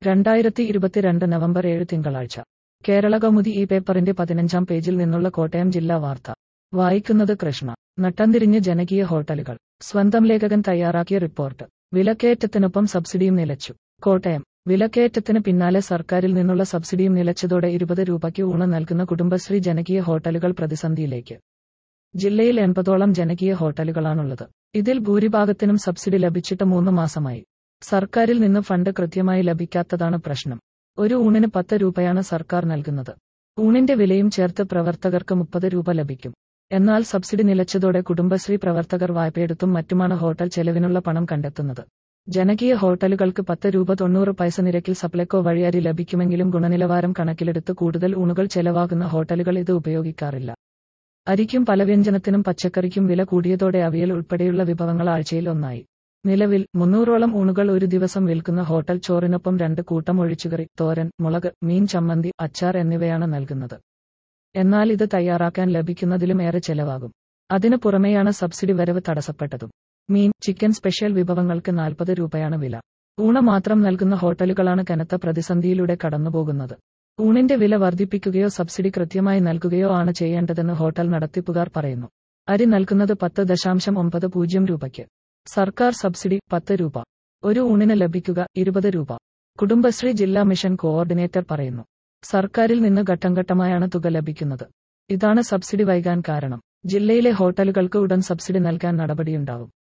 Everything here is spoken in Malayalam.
രണ്ടായിരത്തി ഇരുപത്തിരണ്ട് നവംബർ ഏഴ് തിങ്കളാഴ്ച കേരള കൗമുദി ഈ പേപ്പറിന്റെ പതിനഞ്ചാം പേജിൽ നിന്നുള്ള കോട്ടയം ജില്ലാ വാർത്ത വായിക്കുന്നത് കൃഷ്ണ നട്ടംതിരിഞ്ഞ് ജനകീയ ഹോട്ടലുകൾ സ്വന്തം ലേഖകൻ തയ്യാറാക്കിയ റിപ്പോർട്ട് വിലക്കയറ്റത്തിനൊപ്പം സബ്സിഡിയും നിലച്ചു കോട്ടയം വിലക്കയറ്റത്തിന് പിന്നാലെ സർക്കാരിൽ നിന്നുള്ള സബ്സിഡിയും നിലച്ചതോടെ ഇരുപത് രൂപയ്ക്ക് ഊണ് നൽകുന്ന കുടുംബശ്രീ ജനകീയ ഹോട്ടലുകൾ പ്രതിസന്ധിയിലേക്ക് ജില്ലയിൽ എൺപതോളം ജനകീയ ഹോട്ടലുകളാണുള്ളത് ഇതിൽ ഭൂരിഭാഗത്തിനും സബ്സിഡി ലഭിച്ചിട്ട് മൂന്ന് മാസമായി സർക്കാരിൽ നിന്ന് ഫണ്ട് കൃത്യമായി ലഭിക്കാത്തതാണ് പ്രശ്നം ഒരു ഊണിന് പത്ത് രൂപയാണ് സർക്കാർ നൽകുന്നത് ഊണിന്റെ വിലയും ചേർത്ത് പ്രവർത്തകർക്ക് മുപ്പത് രൂപ ലഭിക്കും എന്നാൽ സബ്സിഡി നിലച്ചതോടെ കുടുംബശ്രീ പ്രവർത്തകർ വായ്പയെടുത്തും മറ്റുമാണ് ഹോട്ടൽ ചെലവിനുള്ള പണം കണ്ടെത്തുന്നത് ജനകീയ ഹോട്ടലുകൾക്ക് പത്ത് രൂപ തൊണ്ണൂറ് പൈസ നിരക്കിൽ സപ്ലൈകോ വഴി അരി ലഭിക്കുമെങ്കിലും ഗുണനിലവാരം കണക്കിലെടുത്ത് കൂടുതൽ ഊണുകൾ ചെലവാകുന്ന ഹോട്ടലുകൾ ഇത് ഉപയോഗിക്കാറില്ല അരിക്കും പലവ്യഞ്ജനത്തിനും പച്ചക്കറിക്കും വില കൂടിയതോടെ അവിയൽ ഉൾപ്പെടെയുള്ള വിഭവങ്ങൾ ആഴ്ചയിൽ ഒന്നായി നിലവിൽ മുന്നൂറോളം ഊണുകൾ ഒരു ദിവസം വിൽക്കുന്ന ഹോട്ടൽ ചോറിനൊപ്പം രണ്ട് കൂട്ടം ഒഴിച്ചുകറി തോരൻ മുളക് മീൻ ചമ്മന്തി അച്ചാർ എന്നിവയാണ് നൽകുന്നത് എന്നാൽ ഇത് തയ്യാറാക്കാൻ ലഭിക്കുന്നതിലും ഏറെ ചെലവാകും അതിനു പുറമെയാണ് സബ്സിഡി വരവ് തടസ്സപ്പെട്ടതും മീൻ ചിക്കൻ സ്പെഷ്യൽ വിഭവങ്ങൾക്ക് നാൽപ്പത് രൂപയാണ് വില ഊണ മാത്രം നൽകുന്ന ഹോട്ടലുകളാണ് കനത്ത പ്രതിസന്ധിയിലൂടെ കടന്നുപോകുന്നത് ഊണിന്റെ വില വർദ്ധിപ്പിക്കുകയോ സബ്സിഡി കൃത്യമായി നൽകുകയോ ആണ് ചെയ്യേണ്ടതെന്ന് ഹോട്ടൽ നടത്തിപ്പുകാർ പറയുന്നു അരി നൽകുന്നത് പത്ത് ദശാംശം ഒമ്പത് പൂജ്യം രൂപയ്ക്ക് സർക്കാർ സബ്സിഡി പത്ത് രൂപ ഒരു ഊണിന് ലഭിക്കുക ഇരുപത് രൂപ കുടുംബശ്രീ ജില്ലാ മിഷൻ കോഓർഡിനേറ്റർ പറയുന്നു സർക്കാരിൽ നിന്ന് ഘട്ടം ഘട്ടമായാണ് തുക ലഭിക്കുന്നത് ഇതാണ് സബ്സിഡി വൈകാൻ കാരണം ജില്ലയിലെ ഹോട്ടലുകൾക്ക് ഉടൻ സബ്സിഡി നൽകാൻ നടപടിയുണ്ടാവും